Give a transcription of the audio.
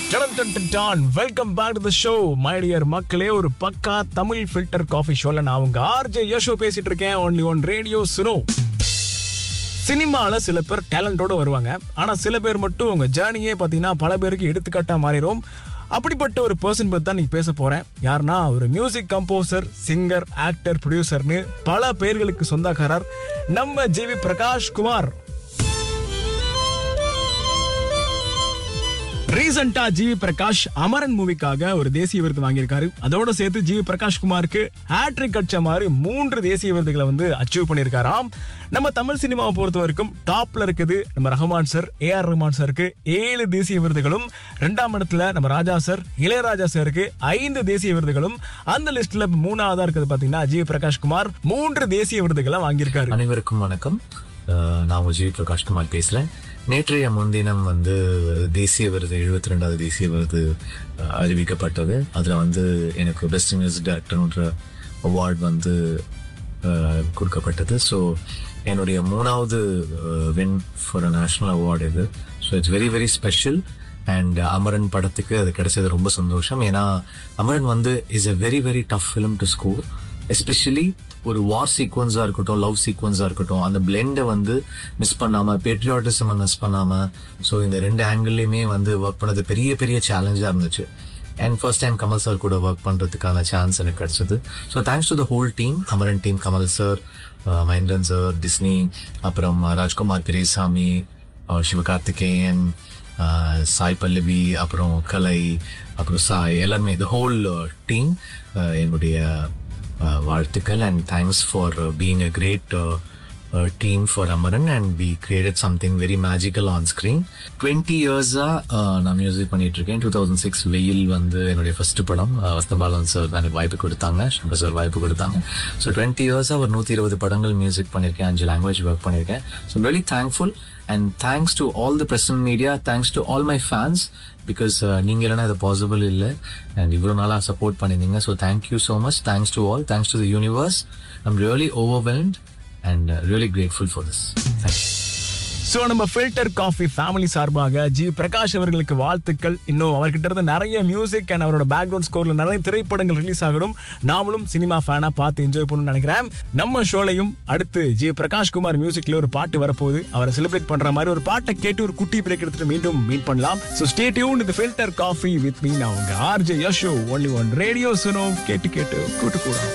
welcome back to the show my dear மக்களே ஒரு பக்கா தமிழ் ஃபில்டர் காஃபி ஷோல நான் உங்க ஆர்ஜே யஷோ பேசிட்டு இருக்கேன் ஒன்லி ஒன் ரேடியோ சுனோ சினிமாவில் சில பேர் டேலண்டோட வருவாங்க ஆனால் சில பேர் மட்டும் உங்க ஜேர்னியே பார்த்தீங்கன்னா பல பேருக்கு எடுத்துக்காட்டா மாறிடும் அப்படிப்பட்ட ஒரு பர்சன் பற்றி தான் நீ பேச போறேன் யாருன்னா ஒரு மியூசிக் கம்போசர் சிங்கர் ஆக்டர் ப்ரொடியூசர்னு பல பேர்களுக்கு சொந்தக்காரர் நம்ம ஜிவி பிரகாஷ் குமார் ரீசெண்டா ஜிவி பிரகாஷ் அமரன் மூவிக்காக ஒரு தேசிய விருது வாங்கியிருக்காரு அதோட சேர்த்து ஜிவி பிரகாஷ் குமாருக்கு ஹேட்ரிக் அடிச்ச மாதிரி மூன்று தேசிய விருதுகளை வந்து அச்சீவ் பண்ணியிருக்காராம் நம்ம தமிழ் சினிமாவை பொறுத்த வரைக்கும் டாப்ல இருக்குது நம்ம Rahman sir A R Rahman சாருக்கு ஏழு தேசிய விருதுகளும் ரெண்டாம் இடத்துல நம்ம ராஜா சார் இளையராஜா சாருக்கு ஐந்து தேசிய விருதுகளும் அந்த லிஸ்ட்ல மூணாவதா இருக்குது பாத்தீங்கன்னா ஜிவி பிரகாஷ் குமார் மூன்று தேசிய விருதுகளை வாங்கியிருக்காரு அனைவருக்கும் வணக்கம் அஹ் நான் உங்கள் ஜி பிரகாஷ் குமார் பேசுகிறேன் நேற்றைய முன்தினம் வந்து தேசிய விருது எழுபத்தி ரெண்டாவது தேசிய விருது அஹ், அறிவிக்கப்பட்டது அதில் வந்து எனக்கு பெஸ்ட் மியூசிக் டைரக்டர்ன்ற அவார்ட் வந்து அஹ், கொடுக்கப்பட்டது ஸோ என்னுடைய மூணாவது win for a national award இது so it's very very special and Amaran படத்துக்கு அது கிடைச்சது ரொம்ப சந்தோஷம் ஏன்னா அமரன் வந்து is a very very tough film to score especially ஒரு வார் சீக்வன்ஸா இருக்கட்டும் லவ் சீக்வன்ஸா இருக்கட்டும் அந்த பிளெண்டை வந்து மிஸ் பண்ணாம பேட்ரியாட்டிசம் மிஸ் பண்ணாம ஸோ இந்த ரெண்டு ஆங்கிள்லயுமே வந்து ஒர்க் பண்ணது பெரிய பெரிய சேலஞ்சா இருந்துச்சு and first time Kamal sir கூட ஒர்க் பண்றதுக்கான சான்ஸ் எனக்கு கிடைச்சது so thanks to the whole team Amaran team Kamal sir Mahendran sir Disney அப்புறம் ராஜ்குமார் பெரியசாமி அஹ் சிவகார்த்திகேயன் அஹ் சாய் பல்லவி அப்புறம் கலை அப்புறம் சாய் எல்லாருமே த ஹோல் டீம் என்னுடைய அஹ், வாழ்த்துக்கள் and thanks for being a great team for Amaran and we created something very magical on screen twenty இயர்ஸாக நான் மியூசிக் பண்ணிட்டு இருக்கேன் டூ தௌசண்ட் சிக்ஸ் வெயில் வந்து என்னுடைய ஃபர்ஸ்ட் படம் அஹ், வசந்தபாலன் சார் தான் எனக்கு வாய்ப்பு கொடுத்தாங்க சங்கர் சார் வாய்ப்பு கொடுத்தாங்க ஸோ டுவெண்ட்டி இயர்ஸாக ஒரு நூற்றி இருபது படங்கள் மியூசிக் பண்ணியிருக்கேன் அஞ்சு லாங்குவேஜ் ஒர்க் பண்ணியிருக்கேன் so very thankful and thanks to all the present media thanks to all my fans because நீங்க இல்லைன்னா இது பாசிபிள் இல்லை அண்ட் இவ்வளோ நாளாக சப்போர்ட் பண்ணியிருந்தீங்க so thank you so much thanks to all thanks to the universe I'm really overwhelmed and really grateful for this thank you so நம்ம filter coffee family சார்பாக G Prakash அவர்களுக்கு வாழ்த்துக்கள் இன்னும் அவர்கிட்ட இருந்து நிறைய மியூசிக் அண்ட் அவரோட பேக்ரவுண்ட் ஸ்கோர்ல நிறைய திரைப்படங்கள் ரிலீஸ் ஆகணும் நாமளும் சினிமா ஃபேனா பார்த்து என்ஜாய் பண்ணணும்னு நினைக்கிறேன் நம்ம ஷோலையும் அடுத்து ஜி பிரகாஷ் குமார் மியூசிக்ல ஒரு பாட்டு வரப்போகுது அவரை செலிப்ரேட் பண்ற மாதிரி ஒரு பாட்டை கேட்டு ஒரு குட்டி பிரேக் எடுத்துட்டு மீண்டும் மீட் பண்ணலாம் ஸோ ஸ்டே டியூன் இந்த ஃபில்டர் காஃபி வித் மீ நான் உங்க RJ Yasho only one radio Suno கேட்டு கேட்டு கூட்டு கூட